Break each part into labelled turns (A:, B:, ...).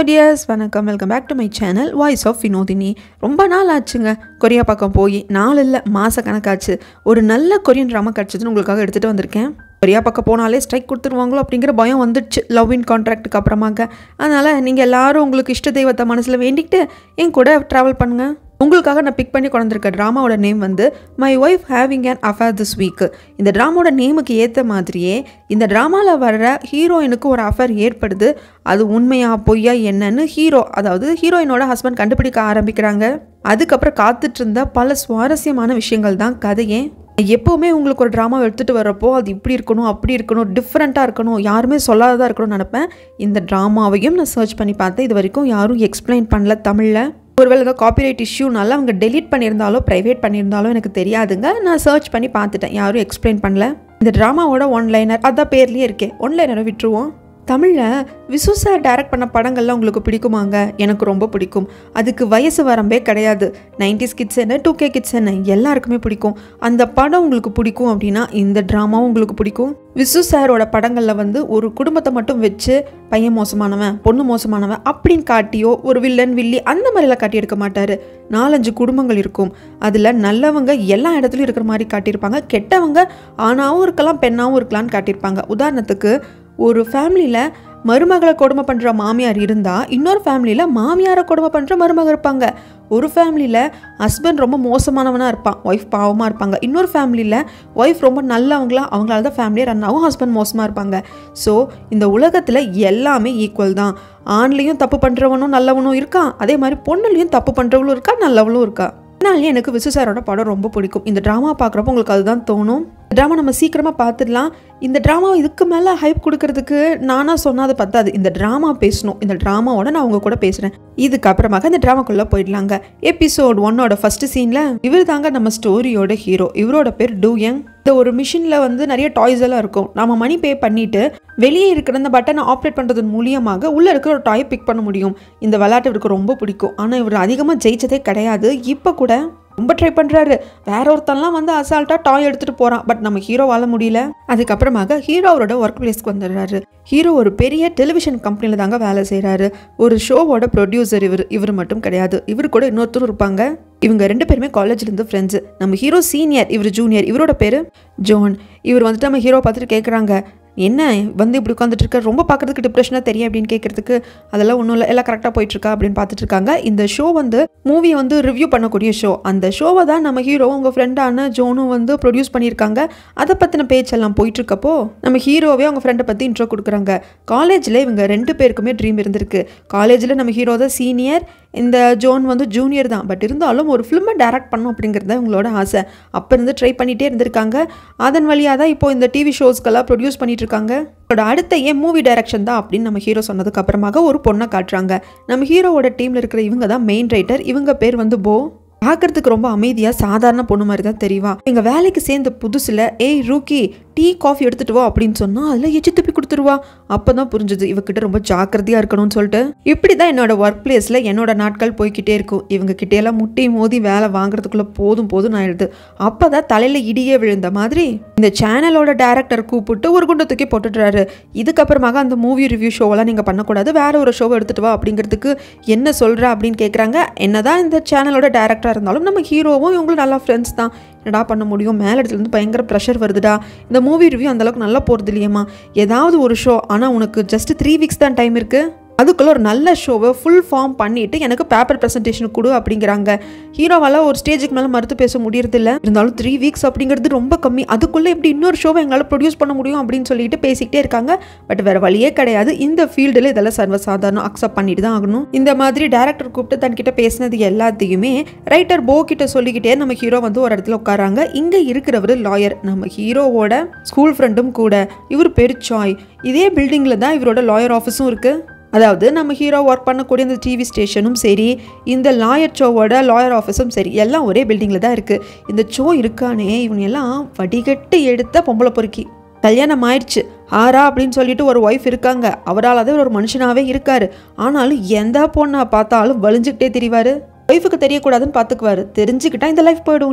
A: hello dears வணக்கம் welcome back to my channel voice of Vinodhini ரொம்ப நாள் ஆச்சுங்க கொரியா பக்கம் போய் நாள் இல்லை மாத கணக்காச்சு ஒரு நல்ல கொரியன் ட்ராமா கிடச்சதுன்னு உங்களுக்காக எடுத்துகிட்டு வந்திருக்கேன் கொரியா பக்கம் போனாலே ஸ்ட்ரைக் கொடுத்துருவாங்களோ அப்படிங்கிற பயம் வந்துடுச்சு லவ் இன் கான்ட்ராக்ட்டுக்கு அப்புறமாக்க அதனால் நீங்கள் எல்லாரும் உங்களுக்கு இஷ்ட தெய்வத்தை மனசில் வேண்டிக்கிட்டு என் கூட ட்ராவல் பண்ணுங்கள் உங்களுக்காக நான் பிக் பண்ணி கொண்டு வந்திருக்க ட்ராமாவோட நேம் வந்து my wife having an affair this week இந்த ட்ராமாவோட நேமுக்கு ஏற்ற மாதிரியே இந்த ட்ராமாவில் வர்ற ஹீரோயினுக்கு ஒரு அஃபேர் ஏற்படுது அது உண்மையா பொய்யா என்னன்னு ஹீரோ அதாவது ஹீரோயினோட ஹஸ்பண்ட் கண்டுபிடிக்க ஆரம்பிக்கிறாங்க அதுக்கப்புறம் காத்துட்டு இருந்த பல சுவாரஸ்யமான விஷயங்கள் தான் கதையே எப்போவுமே உங்களுக்கு ஒரு ட்ராமா எடுத்துகிட்டு வரப்போ அது இப்படி இருக்கணும் அப்படி இருக்கணும் டிஃப்ரெண்ட்டாக இருக்கணும் யாருமே சொல்லாததாக இருக்கணும்னு நினப்பேன் இந்த ட்ராமாவையும் நான் சர்ச் பண்ணி பார்த்தேன் இது வரைக்கும் யாரும் எக்ஸ்பிளைன் பண்ணல தமிழில் ஒருவேளை ஏதோ காப்பிரைட் இஷ்யூனால அவங்க டெலீட் பண்ணியிருந்தாலோ ப்ரைவேட் பண்ணியிருந்தாலோ எனக்கு தெரியாதுங்க நான் சர்ச் பண்ணி பார்த்துட்டேன் யாரும் எக்ஸ்பிளைன் பண்ணல இந்த ட்ராமாவோட ஒன்லைனர் அதான் பேர்லேயே இருக்கே ஒன்லைனரை விட்டுருவோம் தமிழில் விசு சார் டைரக்ட் பண்ண படங்கள்லாம் உங்களுக்கு பிடிக்குமாங்க எனக்கு ரொம்ப பிடிக்கும் அதுக்கு வயசு வரம்பே கிடையாது நைன்டிஸ் கிட்ஸ் என்ன டூ கே கிட்ஸ் என்ன எல்லாருக்குமே பிடிக்கும் அந்த படம் உங்களுக்கு பிடிக்கும் அப்படின்னா இந்த ட்ராமாவும் உங்களுக்கு பிடிக்கும் விசு சாரோட படங்களில் வந்து ஒரு குடும்பத்தை மட்டும் வச்சு பையன் மோசமானவன் பொண்ணு மோசமானவன் அப்படின்னு காட்டியோ ஒரு வில்லன் வில்லி அந்த மாதிரிலாம் காட்டி எடுக்க மாட்டார் நாலஞ்சு குடும்பங்கள் இருக்கும் அதில் நல்லவங்க எல்லா இடத்துலையும் இருக்கிற மாதிரி காட்டியிருப்பாங்க கெட்டவங்க ஆணாவும் இருக்கலாம் பெண்ணாவும் இருக்கலாம்னு காட்டியிருப்பாங்க உதாரணத்துக்கு ஒரு ஃபேமிலியில் மருமகளை கொடுமை பண்ணுற மாமியார் இருந்தால் இன்னொரு ஃபேமிலியில் மாமியாரை கொடுமை பண்ணுற மருமக இருப்பாங்க ஒரு ஃபேமிலியில் ஹஸ்பண்ட் ரொம்ப மோசமானவனாக இருப்பான் ஒய்ஃப் பாவமாக இருப்பாங்க இன்னொரு ஃபேமிலியில் ஒய்ஃப் ரொம்ப நல்லவங்களா அவங்களால தான் ஃபேமிலியே ரன் ஆகும் ஹஸ்பண்ட் மோசமாக இருப்பாங்க ஸோ இந்த உலகத்தில் எல்லாமே ஈக்குவல் தான் ஆண்லேயும் தப்பு பண்ணுறவனும் நல்லவனும் இருக்கான் அதே மாதிரி பொண்ணுலேயும் தப்பு பண்ணுறவளும் இருக்கா நல்லவளும் இருக்கா அதனாலே எனக்கு விசு சாரோட படம் ரொம்ப பிடிக்கும் இந்த ட்ராமா பார்க்குறப்போ உங்களுக்கு அதுதான் தோணும் இந்த ட்ராமா நம்ம சீக்கிரமாக பார்த்துடலாம் இந்த ட்ராமா இதுக்கு மேலே ஹைப் கொடுக்கறதுக்கு நானாக சொன்னது பத்தாது இந்த ட்ராமா பேசணும் இந்த ட்ராமாவோட நான் உங்க கூட பேசுகிறேன் இதுக்கப்புறமாக இந்த ட்ராமாக்குள்ளே போயிடலாங்க எபிசோட் ஒன்னோட ஃபர்ஸ்ட் சீனில் இவர் தாங்க நம்ம ஸ்டோரியோட ஹீரோ இவரோட பேர் டூயங் இந்த ஒரு மிஷினில் வந்து நிறைய டாய்ஸ் எல்லாம் இருக்கும் நம்ம மணி பே பண்ணிட்டு வெளியே இருக்கிற அந்த பட்டனை ஆப்ரேட் பண்ணுறதன் மூலியமாக உள்ளே இருக்கிற ஒரு டாய் பிக் பண்ண முடியும் இந்த விளையாட்டு இவருக்கு ரொம்ப பிடிக்கும் ஆனால் இவர் அதிகமாக ஜெயிச்சதே கிடையாது இப்போ கூட ரொம்ப ட்ரை பண்ணுறாரு வேற ஒருத்தன்லாம் வந்து அசால்ட்டாக டாய் எடுத்துகிட்டு போகிறான் பட் நம்ம ஹீரோ வாழ முடியல அதுக்கப்புறமாக ஹீரோ அவரோட ஒர்க் பிளேஸ்க்கு வந்துடுறாரு ஹீரோ ஒரு பெரிய டெலிவிஷன் கம்பெனியில் தாங்க வேலை செய்கிறாரு ஒரு ஷோவோட ப்ரொடியூசர் இவர் இவர் மட்டும் கிடையாது இவர் கூட இன்னொருத்தரும் இருப்பாங்க இவங்க ரெண்டு பேருமே காலேஜ்லேருந்து ஃப்ரெண்ட்ஸு நம்ம ஹீரோ சீனியர் இவர் ஜூனியர் இவரோட பேர் ஜோன் இவர் வந்துட்டு நம்ம ஹீரோ பார்த்துட்டு கேட்குறாங்க என்ன வந்து இப்படி உட்காந்துட்டு இருக்க ரொம்ப பார்க்கறதுக்கு டிப்ரெஷனாக தெரியும் அப்படின்னு கேட்கறதுக்கு அதெல்லாம் ஒன்றும் இல்லை எல்லாம் கரெக்டாக போயிட்டு இருக்கா அப்படின்னு பார்த்துட்டு இருக்காங்க இந்த ஷோ வந்து மூவியை வந்து ரிவ்யூ பண்ணக்கூடிய ஷோ அந்த ஷோவை தான் நம்ம ஹீரோ உங்கள் ஃப்ரெண்டான ஜோனும் வந்து ப்ரொடியூஸ் பண்ணியிருக்காங்க அதை பற்றின பேச்செல்லாம் போயிட்டு இருக்கப்போ நம்ம ஹீரோவே அவங்க ஃப்ரெண்டை பற்றி இன்ட்ரோ கொடுக்குறாங்க காலேஜில் இவங்க ரெண்டு பேருக்குமே ட்ரீம் இருந்திருக்கு காலேஜில் நம்ம ஹீரோ தான் சீனியர் இந்த ஜோன் வந்து ஜூனியர் தான் பட் இருந்தாலும் ஒரு ஃபிலிமை டைரக்ட் பண்ணும் அப்படிங்கிறது இவங்களோட ஆசை அப்போ இருந்து ட்ரை பண்ணிகிட்டே இருந்திருக்காங்க அதன் வழியாக தான் இப்போ இந்த டிவி ஷோஸ்க்கெல்லாம் ப்ரொடியூஸ் பண்ணிட்டு இருக்காங்க அவரோட அடுத்த ஏன் மூவி டைரக்ஷன் தான் அப்படின்னு நம்ம ஹீரோ சொன்னதுக்கு அப்புறமாக ஒரு பொண்ணை காட்டுறாங்க நம்ம ஹீரோவோட டீமில் இருக்கிற இவங்க தான் மெயின் ரைட்டர் இவங்க பேர் வந்து போ பார்க்கறதுக்கு ரொம்ப அமைதியாக சாதாரண பொண்ணு மாதிரி தான் தெரியவா எங்கள் வேலைக்கு சேர்ந்த புதுசில் ஏய் ரூக்கி டீ காஃபி எடுத்துட்டு வா அப்படின்னு சொன்னால் அதில் எச்சு துப்பி கொடுத்துருவா அப்போ தான் புரிஞ்சுது இவகிட்ட ரொம்ப ஜாக்கிரதையாக இருக்கணும்னு சொல்லிட்டு இப்படி தான் என்னோட ஒர்க் பிளேஸில் என்னோட நாட்கள் போய்கிட்டே இருக்கும் இவங்க கிட்டேயெல்லாம் முட்டி மோதி வேலை வாங்குறதுக்குள்ளே போதும் போதும் ஆயிடுது அப்போ தான் தலையில் இடியே விழுந்த மாதிரி இந்த சேனலோட டேரக்டர் கூப்பிட்டு ஒரு குண்டை தூக்கி போட்டுடுறாரு இதுக்கப்புறமாக அந்த மூவி ரிவ்யூ ஷோவெல்லாம் நீங்கள் பண்ணக்கூடாது வேற ஒரு ஷோவை எடுத்துட்டு வா அப்படிங்கிறதுக்கு என்ன சொல்கிற அப்படின்னு கேட்குறாங்க என்னதான் இந்த சேனலோட டேரக்டராக இருந்தாலும் நம்ம ஹீரோவும் இவங்களும் நல்லா ஃப்ரெண்ட்ஸ் தான் என்னடா பண்ண முடியும் மேலே இடத்துலேருந்து பயங்கர ப்ரெஷர் வருதுடா இந்த மூவி ரிவ்யூ அந்தளவுக்கு நல்லா போகிறது இல்லையம்மா ஏதாவது ஒரு ஷோ ஆனால் உனக்கு ஜஸ்ட் த்ரீ வீக்ஸ் தான் டைம் இருக்குது அதுக்குள்ளே ஒரு நல்ல ஷோவை ஃபுல் ஃபார்ம் பண்ணிவிட்டு எனக்கு பேப்பர் ப்ரெசன்டேஷன் கொடு அப்படிங்கிறாங்க ஹீரோவால் ஒரு ஸ்டேஜுக்கு மேலே மறுத்து பேச முடியறதில்ல இருந்தாலும் த்ரீ வீக்ஸ் அப்படிங்கிறது ரொம்ப கம்மி அதுக்குள்ளே எப்படி இன்னொரு ஷோவை எங்களால் ப்ரொடியூஸ் பண்ண முடியும் அப்படின்னு சொல்லிட்டு பேசிக்கிட்டே இருக்காங்க பட் வேறு வழியே கிடையாது இந்த ஃபீல்டில் இதெல்லாம் சர்வசாதாரணம் அக்செப்ட் பண்ணிட்டு தான் ஆகணும் இந்த மாதிரி டேரக்டர் கூப்பிட்டு தன்கிட்ட பேசினது எல்லாத்தையுமே ரைட்டர் போ கிட்ட சொல்லிக்கிட்டே நம்ம ஹீரோ வந்து ஒரு இடத்துல உட்காராங்க இங்கே இருக்கிறவர் லாயர் நம்ம ஹீரோவோட ஸ்கூல் ஃப்ரெண்டும் கூட இவர் பேர் சாய் இதே பில்டிங்கில் தான் இவரோட லாயர் ஆஃபீஸும் இருக்குது அதாவது நம்ம ஹீரோ ஒர்க் பண்ணக்கூடிய இந்த டிவி ஸ்டேஷனும் சரி இந்த லாயர் ஷோவோட லாயர் ஆஃபீஸும் சரி எல்லாம் ஒரே பில்டிங்கில் தான் இருக்குது இந்த ஷோ இருக்கானே இவங்க எல்லாம் வடிகட்டு எடுத்த பொம்பளை பொறுக்கி கல்யாணம் ஆயிடுச்சு ஆரா அப்படின்னு சொல்லிட்டு ஒரு ஒய்ஃப் இருக்காங்க அவரால் தான் ஒரு மனுஷனாகவே இருக்காரு ஆனாலும் எந்த பொண்ணை பார்த்தாலும் வலிஞ்சுக்கிட்டே திரிவார் ஒய்ஃபுக்கு தெரியக்கூடாதுன்னு பார்த்துக்குவாரு தெரிஞ்சுக்கிட்டா இந்த லைஃப் போயிடும் இல்லையா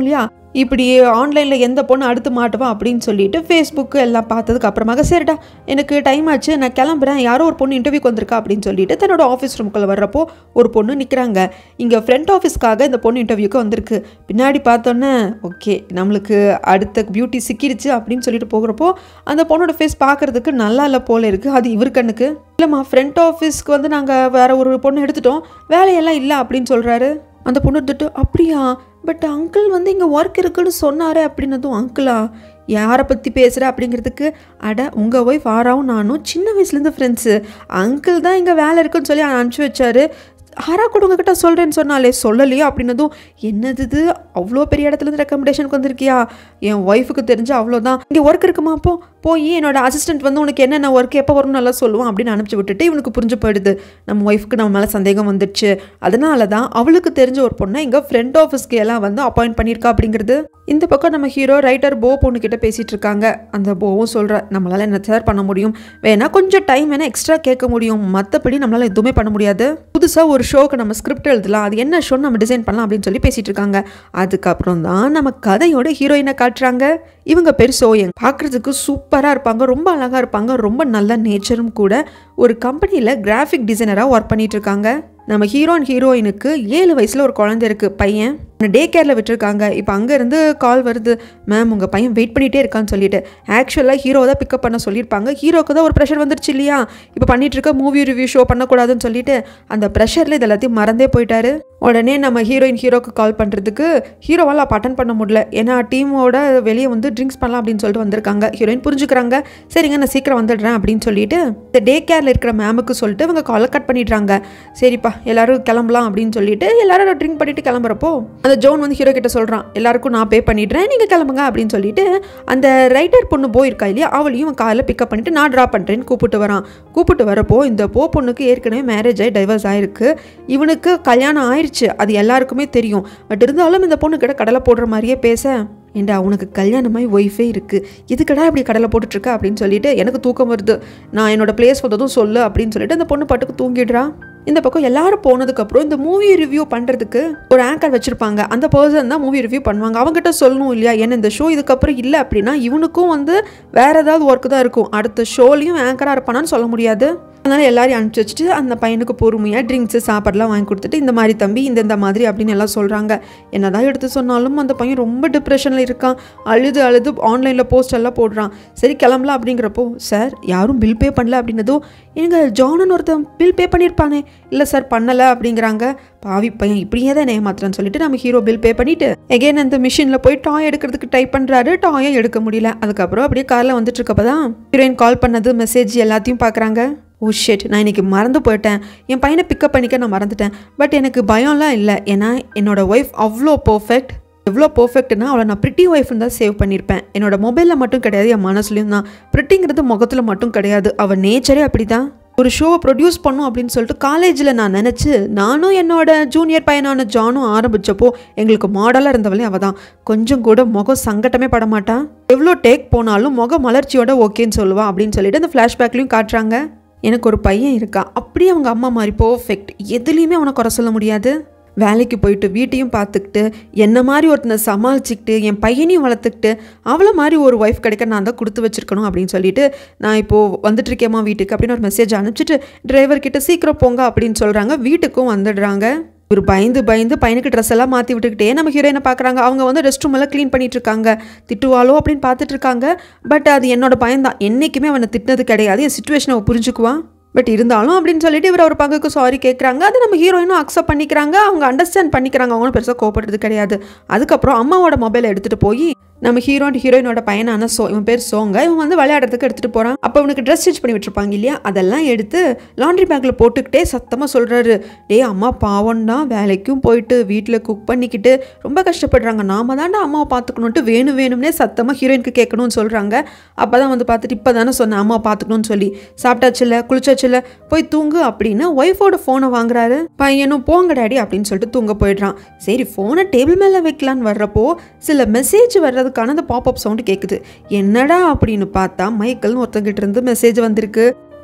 A: இப்படி ஆன்லைனில் எந்த பொண்ணு அடுத்து மாட்டுவா அப்படின்னு சொல்லிட்டு ஃபேஸ்புக்கு எல்லாம் பார்த்ததுக்கு அப்புறமாக சரிடா எனக்கு டைம் ஆச்சு நான் கிளம்புறேன் யாரோ ஒரு பொண்ணு இன்டர்வியூக்கு வந்திருக்கா அப்படின்னு சொல்லிட்டு தன்னோட ஆஃபீஸ் ரூமுக்குள்ள வர்றப்போ ஒரு பொண்ணு நிற்கிறாங்க இங்கே ஃப்ரண்ட் ஆஃபீஸ்க்காக இந்த பொண்ணு இன்டர்வியூக்கு வந்திருக்கு பின்னாடி பார்த்தோன்னே ஓகே நம்மளுக்கு அடுத்த பியூட்டி சிக்கிடுச்சு அப்படின்னு சொல்லிட்டு போகிறப்போ அந்த பொண்ணோட ஃபேஸ் பார்க்கறதுக்கு நல்லா இல்லை போல இருக்குது அது இவர் கண்ணுக்கு இல்லைம்மா ஃப்ரண்ட் ஆஃபீஸ்க்கு வந்து நாங்கள் வேற ஒரு பொண்ணு எடுத்துட்டோம் வேலையெல்லாம் இல்லை அப்படின்னு சொல்கிறாரு அந்த பொண்ணு எடுத்துட்டு அப்படியா பட் அங்கிள் வந்து இங்கே ஒர்க் இருக்குன்னு சொன்னாரே அப்படின்னதும் அங்கிளா யாரை பற்றி பேசுகிற அப்படிங்கிறதுக்கு அட உங்கள் ஒய்ஃப் ஆறாவும் நானும் சின்ன வயசுலேருந்து ஃப்ரெண்ட்ஸு அங்கிள் தான் இங்கே வேலை இருக்குன்னு சொல்லி அனுப்பிச்சி வச்சாரு ஆரா கூட உங்ககிட்ட சொல்கிறேன்னு சொன்னாலே சொல்லலையா அப்படின்னதும் என்னது இது அவ்வளோ பெரிய இடத்துலேருந்து ரெக்கமெண்டேஷனுக்கு வந்திருக்கியா என் ஒய்ஃபுக்கு தெரிஞ்சு அவ்வளோதான் இங்கே ஒர்க் இருக்குமா அப்போ போய் என்னோட அசிஸ்டன்ட் வந்து உனக்கு என்னென்ன ஒர்க் எப்போ வரும்னு நல்லா சொல்லுவான் அப்படின்னு அனுப்பிச்சி விட்டுட்டு இவனுக்கு புரிஞ்சு போயிடுது நம்ம ஒய்ஃபுக்கு நம்ம மேலே சந்தேகம் வந்துடுச்சு அதனால தான் அவளுக்கு தெரிஞ்ச ஒரு பொண்ணை இங்கே ஃப்ரண்ட் ஆஃபீஸ்க்கு எல்லாம் வந்து அப்பாயிண்ட் பண்ணியிருக்கா அப்படிங்கிறது இந்த பக்கம் நம்ம ஹீரோ ரைட்டர் போ பொண்ணுக்கிட்ட பேசிகிட்டு இருக்காங்க அந்த போவும் சொல்கிற நம்மளால் என்ன சார் பண்ண முடியும் வேணா கொஞ்சம் டைம் வேணால் எக்ஸ்ட்ரா கேட்க முடியும் மற்றபடி நம்மளால் எதுவுமே பண்ண முடியாது புதுசாக ஒரு ஷோக்கு நம்ம ஸ்கிரிப்ட் எழுதலாம் அது என்ன ஷோன்னு நம்ம டிசைன் பண்ணலாம் அப்படின்னு சொல்லி பேசிகிட்டு இருக்காங்க அதுக்கப்புறம் தான் நம்ம கதையோட ஹீரோயினை காட்டுறாங்க இவங்க பேர் சோயங் பார்க்குறதுக்கு சூப்பராக இருப்பாங்க ரொம்ப அழகாக இருப்பாங்க ரொம்ப நல்ல நேச்சரும் கூட ஒரு கம்பெனியில் கிராஃபிக் டிசைனராக ஒர்க் பண்ணிட்டு இருக்காங்க நம்ம ஹீரோ அண்ட் ஹீரோயினுக்கு ஏழு வயசில் ஒரு குழந்தை இருக்குது பையன் டே கேரில் விட்டுருக்காங்க இப்போ அங்கேருந்து கால் வருது மேம் உங்கள் பையன் வெயிட் பண்ணிகிட்டே இருக்கான்னு சொல்லிட்டு ஆக்சுவலாக ஹீரோ தான் பிக்கப் பண்ண சொல்லியிருப்பாங்க ஹீரோக்கு தான் ஒரு ப்ரெஷர் வந்துருச்சு இல்லையா இப்போ பண்ணிட்டு இருக்க மூவி ரிவ்யூ ஷோ பண்ணக்கூடாதுன்னு சொல்லிட்டு அந்த ப்ரெஷரில் இது எல்லாத்தையும் மறந்தே போயிட்டாரு உடனே நம்ம ஹீரோயின் ஹீரோக்கு கால் பண்ணுறதுக்கு ஹீரோவால் அப்போ அட்டன் பண்ண முடியல ஏன்னா டீமோட வெளியே வந்து ட்ரிங்க்ஸ் பண்ணலாம் அப்படின்னு சொல்லிட்டு வந்திருக்காங்க ஹீரோயின் புரிஞ்சுக்கிறாங்க சரிங்க நான் சீக்கிரம் வந்துடுறேன் அப்படின்னு சொல்லிட்டு இந்த டே கேரில் இருக்கிற மேமுக்கு சொல்லிட்டு இவங்க காலை கட் பண்ணிடுறாங்க சரிப்பா எல்லாரும் கிளம்பலாம் அப்படின்னு சொல்லிட்டு எல்லாரும் ட்ரிங்க் பண்ணிட்டு கிளம்புறப்போ அந்த ஜோன் வந்து ஹீரோ கிட்ட சொல்கிறான் எல்லாருக்கும் நான் பே பண்ணிடுறேன் நீங்கள் கிளம்புங்க அப்படின்னு சொல்லிட்டு அந்த ரைட்டர் பொண்ணு போயிருக்கா இல்லையா அவளையும் காலையில் பிக்கப் பண்ணிட்டு நான் ட்ராப் பண்ணுறேன்னு கூப்பிட்டு வரான் கூப்பிட்டு வரப்போ இந்த போ பொண்ணுக்கு ஏற்கனவே மேரேஜ் ஆகி டைவர்ஸ் ஆயிருக்கு இவனுக்கு கல்யாணம் ஆயிடுச்சு அது எல்லாருக்குமே தெரியும் பட் இருந்தாலும் இந்த பொண்ணு கிட்ட கடலை போடுற மாதிரியே பேச ஏண்டா உனக்கு கல்யாணமாய் ஒய்ஃபே இருக்குது இதுக்கடா இப்படி கடலை போட்டுட்ருக்க அப்படின்னு சொல்லிட்டு எனக்கு தூக்கம் வருது நான் என்னோட பிளேஸ் வந்ததும் சொல்லு அப்படின்னு சொல்லிட்டு அந்த பொண்ணு பாட்டுக்கு தூங்கிடுறா இந்த பக்கம் எல்லாரும் போனதுக்கப்புறம் இந்த மூவி ரிவ்யூ பண்ணுறதுக்கு ஒரு ஆங்கர் வச்சுருப்பாங்க அந்த பர்சன் தான் மூவி ரிவ்யூ பண்ணுவாங்க அவங்ககிட்ட சொல்லணும் இல்லையா ஏன்னா இந்த ஷோ இதுக்கப்புறம் இல்லை அப்படின்னா இவனுக்கும் வந்து வேற ஏதாவது ஒர்க் தான் இருக்கும் அடுத்த ஷோலையும் ஆங்கராக இருப்பானான்னு சொல்ல முடியாது அதனால் எல்லாரையும் அனுப்பிச்சி வச்சுட்டு அந்த பையனுக்கு பொறுமையாக ட்ரிங்க்ஸு சாப்பாடுலாம் வாங்கி கொடுத்துட்டு இந்த மாதிரி தம்பி இந்த இந்த மாதிரி அப்படின்னு எல்லாம் சொல்கிறாங்க என்னதான் எடுத்து சொன்னாலும் அந்த பையன் ரொம்ப டிப்ரெஷனில் இருக்கான் அழுது அழுது ஆன்லைனில் போஸ்ட் எல்லாம் போடுறான் சரி கிளம்பலாம் அப்படிங்கிறப்போ சார் யாரும் பில் பே பண்ணல அப்படின்னதும் எங்க ஜானன் ஒருத்தன் பில் பே பண்ணியிருப்பானே இல்லை சார் பண்ணலை அப்படிங்கிறாங்க பாவி பையன் இப்படியே தான் ஏமாத்துறேன்னு சொல்லிட்டு நம்ம ஹீரோ பில் பே பண்ணிட்டு எகைன் அந்த மிஷினில் போய் டாய் எடுக்கிறதுக்கு டைப் பண்ணுறாரு டாயை எடுக்க முடியல அதுக்கப்புறம் அப்படியே காரில் வந்துட்டு இருக்கப்போ தான் ஹீரோயின் கால் பண்ணது மெசேஜ் எல்லாத்தையும் பார்க்குறாங்க ஓ ஷெட் நான் இன்னைக்கு மறந்து போயிட்டேன் என் பையனை பிக்கப் பண்ணிக்க நான் மறந்துட்டேன் பட் எனக்கு பயம்லாம் இல்லை ஏன்னா என்னோட ஒய்ஃப் அவ்வளோ பர்ஃபெக்ட் எவ்வளோ பர்ஃபெக்ட்னா அவளை நான் ப்ரிட்டி ஒய்ஃப்னு தான் சேவ் பண்ணியிருப்பேன் என்னோட மொபைலில் மட்டும் கிடையாது என் மனசுலையும் தான் ப்ரிட்டிங்கிறது முகத்தில் மட்டும் கிடையாது அவள் நேச்சரே அப்படி தான் ஒரு ஷோவை ப்ரொடியூஸ் பண்ணும் அப்படின்னு சொல்லிட்டு காலேஜில் நான் நினச்சி நானும் என்னோட ஜூனியர் பையனான ஜானும் ஆரம்பித்தப்போ எங்களுக்கு மாடலாக இருந்தவளே அவள் தான் கொஞ்சம் கூட முகம் சங்கட்டமே பட மாட்டான் எவ்வளோ டேக் போனாலும் முக மலர்ச்சியோட ஓகேன்னு சொல்லுவா அப்படின்னு சொல்லிட்டு அந்த ஃப்ளாஷ்பேக்லையும் காட்டுறாங்க எனக்கு ஒரு பையன் இருக்கான் அப்படியே அவங்க அம்மா மாதிரி பர்ஃபெக்ட் எதுலேயுமே அவனை குறை சொல்ல முடியாது வேலைக்கு போயிட்டு வீட்டையும் பார்த்துக்கிட்டு என்ன மாதிரி ஒருத்தனை சமாளிச்சுக்கிட்டு என் பையனையும் வளர்த்துக்கிட்டு அவளை மாதிரி ஒரு ஒய்ஃப் கிடைக்க நான் தான் கொடுத்து வச்சிருக்கணும் அப்படின்னு சொல்லிட்டு நான் இப்போது வந்துட்டு இருக்கேம்மா வீட்டுக்கு அப்படின்னு ஒரு மெசேஜ் அனுப்பிச்சிட்டு டிரைவர் கிட்ட சீக்கிரம் போங்க அப்படின்னு சொல்கிறாங்க வீட்டுக்கும் வந்துடுறாங்க ஒரு பயந்து பயந்து பையனுக்கு ட்ரெஸ் எல்லாம் மாற்றி விட்டுக்கிட்டே நம்ம ஹீரோயினை பார்க்குறாங்க அவங்க வந்து ரெஸ்ட் ரூம் எல்லாம் க்ளீன் பண்ணிட்டு இருக்காங்க திட்டுவாளோ அப்படின்னு பார்த்துட்டு இருக்காங்க பட் அது என்னோட பயம்தான் என்றைக்குமே அவனை திட்டினது கிடையாது என் சுச்சுவேஷனை அவன் புரிஞ்சுக்குவான் பட் இருந்தாலும் அப்படின்னு சொல்லிட்டு இவர் ஒரு பங்குக்கு சாரி கேட்குறாங்க அதை நம்ம ஹீரோயினும் அக்செப்ட் பண்ணிக்கிறாங்க அவங்க அண்டர்ஸ்டாண்ட் பண்ணிக்கிறாங்க அவங்களும் பெருசாக கோப்படுறது கிடையாது அதுக்கப்புறம் அம்மாவோட மொபைலை எடுத்துகிட்டு போய் நம்ம ஹீரோ அண்ட் ஹீரோயினோட பையனான சோ இவன் பேர் சோங்க இவன் வந்து விளையாடுறதுக்கு எடுத்துகிட்டு போகிறான் அப்போ அவனுக்கு ட்ரெஸ் ஸ்டிச் பண்ணி விட்டுருப்பாங்க இல்லையா அதெல்லாம் எடுத்து லாண்ட்ரி பேக்கில் போட்டுக்கிட்டே சத்தமாக சொல்கிறாரு டேய் அம்மா பாவம் தான் வேலைக்கும் போயிட்டு வீட்டில் குக் பண்ணிக்கிட்டு ரொம்ப கஷ்டப்படுறாங்க நாம தாண்டா அம்மாவை பார்த்துக்கணுன்ட்டு வேணும் வேணும்னே சத்தமாக ஹீரோயினுக்கு கேட்கணும்னு சொல்கிறாங்க அப்போ தான் வந்து பார்த்துட்டு இப்போ தானே சொன்னேன் அம்மாவை பார்த்துக்கணும்னு சொல்லி சாப்பிட்டாச்சுல குளிச்சாச்சுல போய் தூங்கு அப்படின்னு ஒய்ஃபோட ஃபோனை வாங்குறாரு பையனும் போங்க டாடி அப்படின்னு சொல்லிட்டு தூங்க போயிடுறான் சரி ஃபோனை டேபிள் மேலே வைக்கலான்னு வர்றப்போ சில மெசேஜ் வர்றதுக்கான அந்த பாப்அப் சவுண்டு கேட்குது என்னடா அப்படின்னு பார்த்தா மைக்கேல்னு ஒருத்தங்கிட்ட இருந்து மெசேஜ் வந்திருக்கு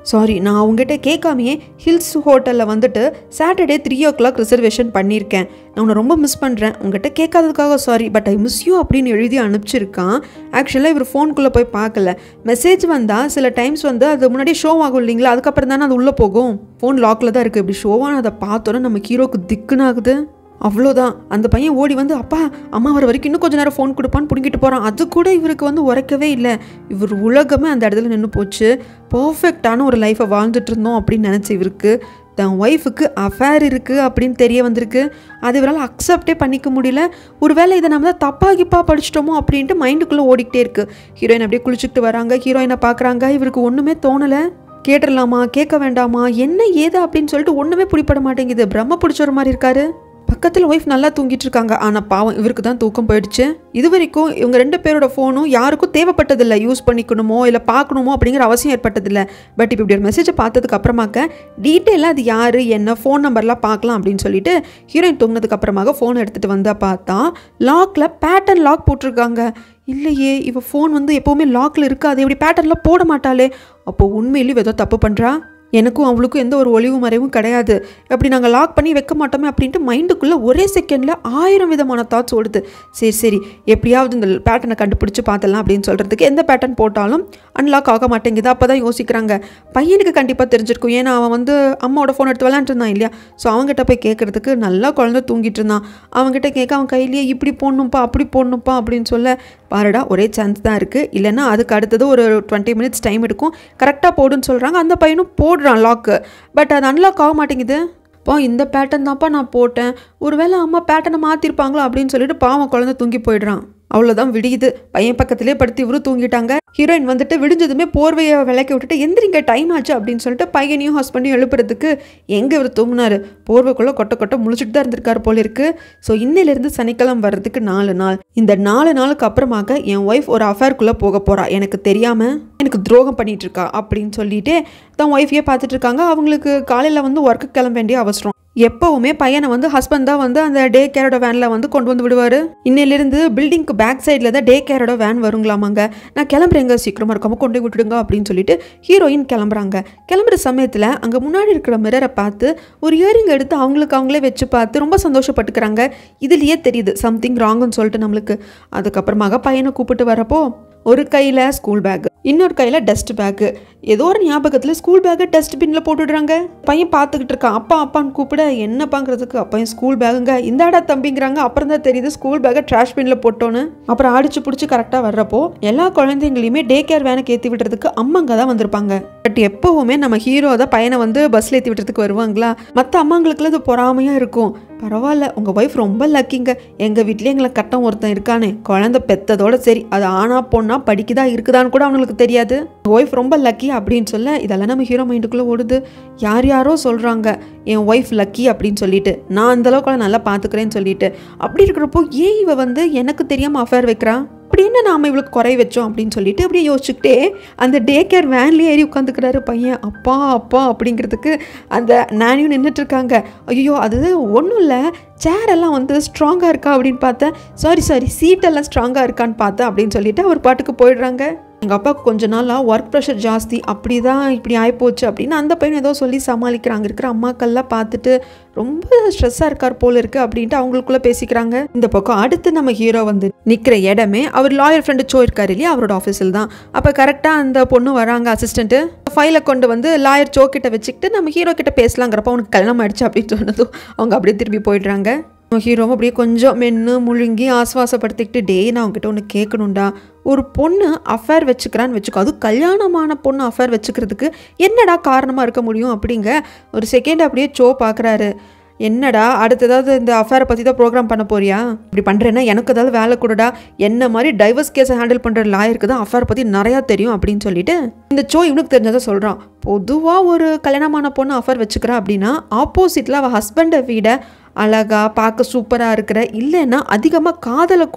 A: சாரி நான் அவங்ககிட்ட கேட்காமையே ஹில்ஸ் ஹோட்டலில் வந்துட்டு Saturday three o'clock reservation பண்ணியிருக்கேன் நான் உன்னை ரொம்ப மிஸ் பண்ணுறேன் உங்ககிட்ட கேட்காததுக்காக sorry but I miss you அப்படின்னு எழுதி அனுப்பிச்சிருக்கான் ஆக்சுவலாக இவர் ஃபோனுக்குள்ளே போய் பார்க்கல மெசேஜ் வந்தால் சில டைம்ஸ் வந்து அது முன்னாடி ஷோ ஆகும் இல்லைங்களா அதுக்கப்புறம் தானே அது உள்ளே போகும் ஃபோன் லாக்கில் தான் இருக்குது இப்படி ஷோவான அதை பார்த்தோன்னே நம்ம ஹீரோக்கு திக்குன்னு ஆகுது அவ்வளோதான் அந்த பையன் ஓடி வந்து அப்பா அம்மா வர வரைக்கும் இன்னும் கொஞ்ச நேரம் ஃபோன் கொடுப்பான்னு பிடிங்கிட்டு போகிறான் அது கூட இவருக்கு வந்து உரைக்கவே இல்லை இவர் உலகமே அந்த இடத்துல நின்று போச்சு பர்ஃபெக்டான ஒரு லைஃப்பை வாழ்ந்துட்டு இருந்தோம் அப்படின்னு நினச்ச இவருக்கு தன் ஒய்ஃபுக்கு அஃபேர் இருக்குது அப்படின்னு தெரிய வந்திருக்கு அது இவரால் அக்செப்டே பண்ணிக்க முடியல ஒருவேளை இதை நம்ம தான் தப்பாக கிப்பா படிச்சிட்டோமோ அப்படின்ட்டு மைண்டுக்குள்ளே ஓடிக்கிட்டே இருக்குது ஹீரோயின் அப்படியே குளிச்சுக்கிட்டு வராங்க ஹீரோயினை பார்க்குறாங்க இவருக்கு ஒன்றுமே தோணலை கேட்டுடலாமா கேட்க வேண்டாமா என்ன ஏது அப்படின்னு சொல்லிட்டு ஒன்றுமே பிடிப்பட மாட்டேங்குது பிரம்ம பிடிச்ச ஒரு மாதிரி இருக்காரு பக்கத்தில் ஒய்ஃப் நல்லா தூங்கிட்டு இருக்காங்க ஆனால் பாவம் இவருக்கு தான் தூக்கம் போயிடுச்சு இது வரைக்கும் இவங்க ரெண்டு பேரோட ஃபோனும் யாருக்கும் தேவைப்பட்டதில்லை யூஸ் பண்ணிக்கணுமோ இல்லை பார்க்கணுமோ அப்படிங்கிற அவசியம் ஏற்பட்டதில்லை பட் இப்போ இப்படி ஒரு மெசேஜை பார்த்ததுக்கு அப்புறமாக்க டீட்டெயிலாக அது யார் என்ன ஃபோன் நம்பர்லாம் பார்க்கலாம் அப்படின்னு சொல்லிட்டு ஹீரோயின் தூங்கினதுக்கு அப்புறமாக ஃபோன் எடுத்துகிட்டு வந்தால் பார்த்தா லாக்கில் பேட்டர்ன் லாக் போட்டிருக்காங்க இல்லையே இவ ஃபோன் வந்து எப்போவுமே லாக்கில் இருக்காது இப்படி பேட்டர்னில் போட மாட்டாளே அப்போ உண்மையிலேயே ஏதோ தப்பு பண்ணுறா எனக்கும் அவளுக்கும் எந்த ஒரு ஒளிவு மறைவும் கிடையாது அப்படி நாங்கள் லாக் பண்ணி வைக்க மாட்டோமே அப்படின்ட்டு மைண்டுக்குள்ளே ஒரே செகண்டில் ஆயிரம் விதமான தாட்ஸ் ஓடுது சரி சரி எப்படியாவது இந்த பேட்டர்னை கண்டுபிடிச்சி பார்த்தலாம் அப்படின்னு சொல்கிறதுக்கு எந்த பேட்டர்ன் போட்டாலும் அன்லாக் ஆக மாட்டேங்குது அப்போ தான் யோசிக்கிறாங்க பையனுக்கு கண்டிப்பாக தெரிஞ்சிருக்கும் ஏன்னா அவன் வந்து அம்மாவோட ஃபோன் எடுத்து விளாண்டுருந்தான் இல்லையா ஸோ அவங்ககிட்ட போய் கேட்குறதுக்கு நல்லா குழந்தை தூங்கிட்டு இருந்தான் அவங்ககிட்ட கேட்க அவன் கையிலேயே இப்படி போடணும்ப்பா அப்படி போடணும்ப்பா அப்படின்னு சொல்ல பாருடா ஒரே சான்ஸ் தான் இருக்குது இல்லைன்னா அதுக்கு அடுத்தது ஒரு டுவெண்ட்டி மினிட்ஸ் டைம் எடுக்கும் கரெக்டாக போடுன்னு சொல்கிறாங்க அந்த பையனும் போடுறான் லாக்கு பட் அது அன்லாக் ஆக மாட்டேங்குது அப்பா இந்த பேட்டர்ன் தான்ப்பா நான் போட்டேன் ஒருவேளை அம்மா பேட்டர்னை மாற்றிருப்பாங்களோ அப்படின்னு சொல்லிட்டு பாவம் குழந்தை தூங்கி போயிடுறான் அவ்வளோதான் விடியுது பையன் பக்கத்திலே படுத்து இவரும் தூங்கிட்டாங்க ஹீரோயின் வந்துட்டு விடிஞ்சதுமே போர்வையை விளக்கி விட்டுட்டு எந்திரிங்க டைம் ஆச்சு அப்படின்னு சொல்லிட்டு பையனையும் ஹஸ்பண்டையும் எழுப்புறதுக்கு எங்கே இவர் தூங்கினாரு போர்வைக்குள்ளே கொட்ட கொட்ட முழிச்சிட்டு தான் இருந்திருக்காரு போல இருக்கு ஸோ இன்னிலிருந்து சனிக்கிழமை வர்றதுக்கு நாலு நாள் இந்த நாலு நாளுக்கு அப்புறமாக என் ஒய்ஃப் ஒரு அஃபேர்க்குள்ளே போக போகிறா எனக்கு தெரியாமல் எனக்கு துரோகம் பண்ணிட்டு இருக்கா அப்படின்னு சொல்லிட்டு தான் ஒய்ஃபையே பார்த்துட்டு இருக்காங்க அவங்களுக்கு காலையில் வந்து ஒர்க்கு கிளம்ப வேண்டிய அவசரம் எப்போவுமே பையனை வந்து ஹஸ்பண்ட் தான் வந்து அந்த டே கேரோட வேனில் வந்து கொண்டு வந்து விடுவார் இன்னிலிருந்து பில்டிங்க்கு பேக் சைடில் தான் டே கேரோட வேன் வருங்களாமாங்க நான் கிளம்புறேங்க சீக்கிரமாக இருக்காம கொண்டு போய் விட்டுடுங்க அப்படின்னு சொல்லிட்டு ஹீரோயின் கிளம்புறாங்க கிளம்புற சமயத்தில் அங்கே முன்னாடி இருக்கிற மிரரை பார்த்து ஒரு இயரிங் எடுத்து அவங்களுக்கு அவங்களே வச்சு பார்த்து ரொம்ப சந்தோஷப்பட்டுக்கிறாங்க இதுலேயே தெரியுது சம்திங் ராங்குன்னு சொல்லிட்டு நம்மளுக்கு அதுக்கப்புறமாக பையனை கூப்பிட்டு வரப்போ ஒரு கையில் ஸ்கூல் பேக் இன்னொரு கையில் டஸ்ட் பேக்கு ஏதோ ஒரு ஞாபகத்தில் ஸ்கூல் பேக்கை டஸ்ட்பினில் போட்டுடுறாங்க பையன் பார்த்துக்கிட்டு இருக்கான் அப்பா அப்பான்னு கூப்பிட என்னப்பாங்கிறதுக்கு அப்பையன் ஸ்கூல் பேகுங்க இந்தாடா தம்பிங்கிறாங்க அப்புறம் தான் தெரியுது ஸ்கூல் பேக்கை ட்ராஷ் பின்ல போட்டோன்னு அப்புறம் அடிச்சு பிடிச்சி கரெக்டாக வர்றப்போ எல்லா குழந்தைங்களையுமே டே கேர் வேனுக்கு ஏற்றி விடுறதுக்கு அம்மாங்க தான் வந்திருப்பாங்க பட் எப்போவுமே நம்ம ஹீரோ தான் பையனை வந்து பஸ்ஸில் ஏற்றி விடுறதுக்கு வருவாங்களா மற்ற அம்மாங்களுக்குலாம் இது பொறாமையாக இருக்கும் பரவாயில்ல உங்கள் ஒய்ஃப் ரொம்ப லக்கிங்க எங்கள் வீட்லேயே எங்களை கட்டம் ஒருத்தன் இருக்கானே குழந்தை பெத்ததோட சரி அது ஆனா பொண்ணா படிக்குதா இருக்குதான்னு கூட அவங்களுக்கு தெரியாது ஒய்ஃப் ரொம்ப லக்கி அப்படின்னு சொல்ல இதெல்லாம் நம்ம ஹீரோ மைண்டுக்குள்ளே ஓடுது யார் யாரோ சொல்கிறாங்க என் ஒய்ஃப் லக்கி அப்படின்னு சொல்லிட்டு நான் அந்த அளவுக்கு நல்லா பார்த்துக்கிறேன்னு சொல்லிட்டு அப்படி இருக்கிறப்போ ஏன் இவ வந்து எனக்கு தெரியாமல் அஃபேர் வைக்கிறா அப்படி என்ன நாம இவளுக்கு குறை வச்சோம் அப்படின்னு சொல்லிட்டு அப்படியே யோசிச்சுக்கிட்டே அந்த டே கேர் வேன்லேயே ஏறி உட்காந்துக்கிறாரு பையன் அப்பா அப்பா அப்படிங்கிறதுக்கு அந்த நானியும் நின்றுட்டு இருக்காங்க ஐயோ அது ஒன்றும் இல்லை சேர் எல்லாம் வந்து ஸ்ட்ராங்காக இருக்கா அப்படின்னு பார்த்தேன் சாரி சாரி சீட்டெல்லாம் ஸ்ட்ராங்காக இருக்கான்னு பார்த்தேன் அப்படின்னு சொல்லிட்டு அவர் பாட்டுக்கு போயிடுறாங்க எங்கள் அப்பாவுக்கு கொஞ்ச நாளாக ஒர்க் ப்ரெஷர் ஜாஸ்தி அப்படி தான் இப்படி ஆகிப்போச்சு அப்படின்னு அந்த பையன் ஏதோ சொல்லி சமாளிக்கிறாங்க இருக்கிற அம்மாக்கள்லாம் பார்த்துட்டு ரொம்ப ஸ்ட்ரெஸ்ஸாக இருக்கார் போல இருக்கு அப்படின்ட்டு அவங்களுக்குள்ள பேசிக்கிறாங்க இந்த பக்கம் அடுத்து நம்ம ஹீரோ வந்து நிற்கிற இடமே அவர் லாயர் ஃப்ரெண்டு சோ இருக்காரு இல்லையா அவரோட ஆஃபீஸில் தான் அப்போ கரெக்டாக அந்த பொண்ணு வராங்க அசிஸ்டண்ட்டு ஃபைலை கொண்டு வந்து லாயர் சோ கிட்ட வச்சுக்கிட்டு நம்ம ஹீரோ கிட்ட பேசலாங்கிறப்ப அவனுக்கு கல்யாணம் ஆயிடுச்சு அப்படின்னு சொன்னதும் அவங்க அப்படியே திரும்பி போயிடுறாங்க ஹீரோவும் அப்படியே கொஞ்சம் மென்று முழுங்கி ஆஸ்வாசப்படுத்திக்கிட்டு டே நான் அவங்ககிட்ட ஒன்று கேட்கணும்டா ஒரு பொண்ணு அஃபேர் வச்சுக்கிறான்னு வச்சுக்கோ அது கல்யாணமான பொண்ணு அஃபேர் வச்சுக்கிறதுக்கு என்னடா காரணமாக இருக்க முடியும் அப்படிங்க ஒரு செகண்ட் அப்படியே சோ பார்க்குறாரு என்னடா அடுத்ததாவது இந்த அஃபேரை பற்றி தான் ப்ரோக்ராம் பண்ண போறியா இப்படி பண்ணுறேன்னா எனக்கு ஏதாவது வேலை கொடுடா என்ன மாதிரி டைவர்ஸ் கேஸை ஹேண்டில் பண்ணுற லாயருக்கு தான் அஃபேர் பற்றி நிறையா தெரியும் அப்படின்னு சொல்லிட்டு இந்த சோ இவனுக்கு தெரிஞ்சதை சொல்கிறான் பொதுவாக ஒரு கல்யாணமான பொண்ணு அஃபேர் வச்சுக்கிறா அப்படின்னா ஆப்போசிட்டில் அவள் ஹஸ்பண்டை விட அழகா பார்க்க சூப்பராக இருக்கிற இல்லைன்னா அதிகமாக காதலை கொடுக்க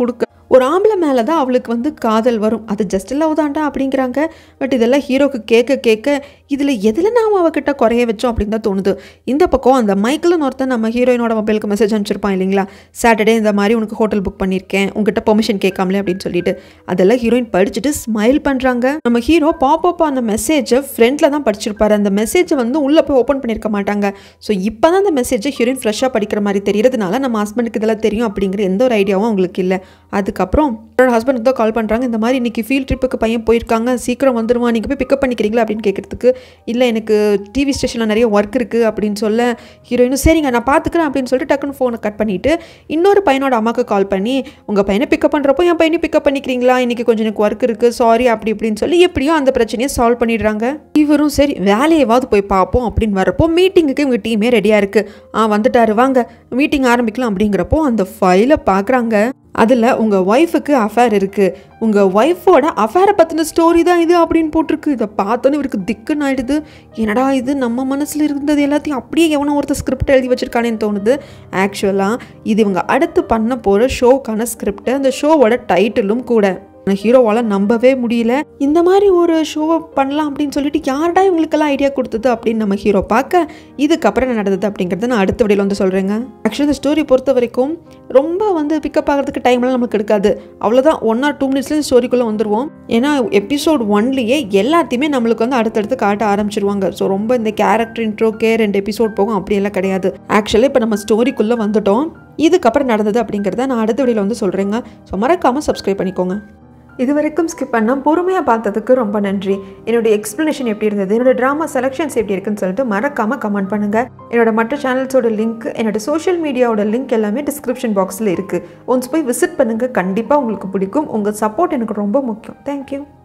A: ஒரு ஆம்பளை மேலே தான் அவளுக்கு வந்து காதல் வரும் அது ஜஸ்ட் லவ் தான்டா அப்படிங்கிறாங்க பட் இதெல்லாம் ஹீரோக்கு கேட்க கேட்க இதில் எதில் நாம் அவகிட்ட குறைய வச்சோம் அப்படின்னு தான் தோணுது இந்த பக்கம் அந்த மைக்கிள்னு ஒருத்தன் நம்ம ஹீரோயினோட மொபைலுக்கு மெசேஜ் அனுப்பிச்சிருப்பான் இல்லைங்களா சாட்டர்டே இந்த மாதிரி உனக்கு ஹோட்டல் புக் பண்ணியிருக்கேன் உங்ககிட்ட பெர்மிஷன் கேட்காமலே அப்படின்னு சொல்லிட்டு அதெல்லாம் ஹீரோயின் படிச்சுட்டு ஸ்மைல் பண்ணுறாங்க நம்ம ஹீரோ பாப்பப்பா அந்த மெசேஜை ஃப்ரெண்டில் தான் படிச்சிருப்பாரு அந்த மெசேஜை வந்து உள்ளே போய் ஓப்பன் பண்ணியிருக்க மாட்டாங்க ஸோ இப்போ தான் அந்த மெசேஜை ஹீரோயின் ஃப்ரெஷ்ஷாக படிக்கிற மாதிரி தெரியறதுனால நம்ம ஹஸ்பண்டுக்கு இதெல்லாம் தெரியும் அப்படிங்கிற எந்த ஒரு ஐடியாவும் அவங்களுக்கு இல்லை அதுக்கப்புறம் அவரோட ஹஸ்பண்டுக்கு தான் கால் பண்ணுறாங்க இந்த மாதிரி இன்னைக்கு ஃபீல்ட் ட்ரிப்புக்கு பையன் போயிருக்காங்க சீக்கிரம் வந்துருவான் நீங்கள் போய் பிக்கப் பண்ணிக்கிறீங்களா அப்படின்னு கேட்குறதுக்கு இல்லை எனக்கு டிவி ஸ்டேஷனில் நிறைய ஒர்க் இருக்குது அப்படின்னு சொல்ல ஹீரோயினும் சரிங்க நான் பார்த்துக்கிறேன் அப்படின்னு சொல்லிட்டு டக்குன்னு ஃபோனை கட் பண்ணிவிட்டு இன்னொரு பையனோட அம்மாவுக்கு கால் பண்ணி உங்கள் பையனை பிக்கப் பண்ணுறப்போ என் பையனை பிக்கப் பண்ணிக்கிறீங்களா இன்றைக்கி கொஞ்சம் எனக்கு ஒர்க் இருக்குது சாரி அப்படி இப்படின்னு சொல்லி எப்படியோ அந்த பிரச்சனையை சால்வ் பண்ணிடுறாங்க இவரும் சரி வேலையவாவது போய் பார்ப்போம் அப்படின்னு வரப்போ மீட்டிங்குக்கு இவங்க டீமே ரெடியாக இருக்குது ஆ வந்துட்டாரு வாங்க மீட்டிங் ஆரம்பிக்கலாம் அப்படிங்கிறப்போ அந்த ஃபைலை பார்க்குறாங்க அதில் உங்கள் ஒய்ஃபுக்கு அஃபேர் இருக்குது உங்கள் ஒய்ஃபோட அஃபேரை பற்றின ஸ்டோரி தான் இது அப்படின்னு போட்டிருக்கு இதை பார்த்தோன்னே இவருக்கு திக்குன்னு ஆயிடுது என்னடா இது நம்ம மனசில் இருந்தது எல்லாத்தையும் அப்படியே எவனோ ஒருத்தர் ஸ்கிரிப்ட் எழுதி வச்சிருக்கானேன்னு தோணுது ஆக்சுவலாக இது இவங்க அடுத்து பண்ண போகிற ஷோக்கான ஸ்கிரிப்ட் அந்த ஷோவோட டைட்டிலும் கூட ஹீரோவால் நம்பவே முடியல இந்த மாதிரி ஒரு ஷோவை பண்ணலாம் அப்படின்னு சொல்லிட்டு யார்டா இவங்களுக்கெல்லாம் ஐடியா கொடுத்தது அப்படின்னு நம்ம ஹீரோ பார்க்க இதுக்கப்புறம் என்ன நடந்தது அப்படிங்கிறத நான் அடுத்த வீடியோவில் வந்து சொல்கிறேங்க ஆக்சுவலி இந்த ஸ்டோரி பொறுத்த வரைக்கும் ரொம்ப வந்து பிக்கப் ஆகிறதுக்கு டைம்லாம் நமக்கு எடுக்காது அவ்வளோதான் ஒன் ஆர் டூ மினிட்ஸ்லேயும் ஸ்டோரிக்குள்ளே வந்துடுவோம் ஏன்னா எபிசோட் ஒன்லேயே எல்லாத்தையுமே நம்மளுக்கு வந்து அடுத்தடுத்து காட்ட ஆரம்பிச்சிருவாங்க ஸோ ரொம்ப இந்த கேரக்டர் இன்ட்ரோக்கே ரெண்டு எபிசோட் போகும் அப்படியெல்லாம் கிடையாது ஆக்சுவலி இப்போ நம்ம ஸ்டோரிக்குள்ளே வந்துட்டோம் இதுக்கப்புறம் நடந்தது அப்படிங்கிறத நான் அடுத்த வீடியோவில் வந்து சொல்கிறேங்க ஸோ மறக்காமல் சப்ஸ்கிரைப் பண்ணிக்கோங்க இது வரைக்கும் ஸ்கிப் பண்ணால் பொறுமையாக பார்த்ததுக்கு ரொம்ப நன்றி என்னோட எக்ஸ்ப்ளனேஷன் எப்படி இருந்தது என்னோட ட்ராமா செலெக்ஷன்ஸ் எப்படி இருக்குன்னு சொல்லிட்டு மறக்காமல் கமெண்ட் பண்ணுங்கள் என்னோட மற்ற சேனல்ஸோட லிங்க் என்னோட சோஷியல் மீடியாவோட லிங்க் எல்லாமே டிஸ்கிரிப்ஷன் பாக்ஸில் இருக்குது ஒன்ஸ் போய் விசிட் பண்ணுங்கள் கண்டிப்பாக உங்களுக்கு பிடிக்கும் உங்கள் சப்போர்ட் எனக்கு ரொம்ப முக்கியம் தேங்க்யூ